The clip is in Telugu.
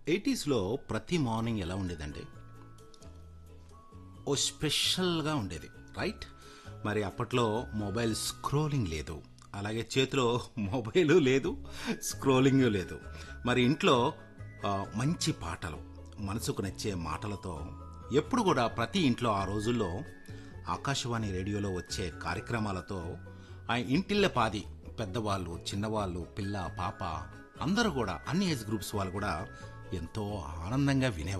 ఎయిటీస్లో ప్రతి మార్నింగ్ ఎలా ఉండేదండి ఓ స్పెషల్గా ఉండేది రైట్ మరి అప్పట్లో మొబైల్ స్క్రోలింగ్ లేదు అలాగే చేతిలో మొబైల్ లేదు స్క్రోలింగ్ లేదు మరి ఇంట్లో ఆ, మంచి పాటలు మనసుకు నచ్చే మాటలతో ఎప్పుడు కూడా ప్రతి ఇంట్లో ఆ రోజుల్లో ఆకాశవాణి రేడియోలో వచ్చే కార్యక్రమాలతో ఆ ఇంటిళ్ళ పాది పెద్దవాళ్ళు చిన్నవాళ్ళు పిల్ల పాప అందరూ కూడా అన్ని ఏజ్ గ్రూప్స్ వాళ్ళు కూడా ఎంతో ఆనందంగా వినేవారు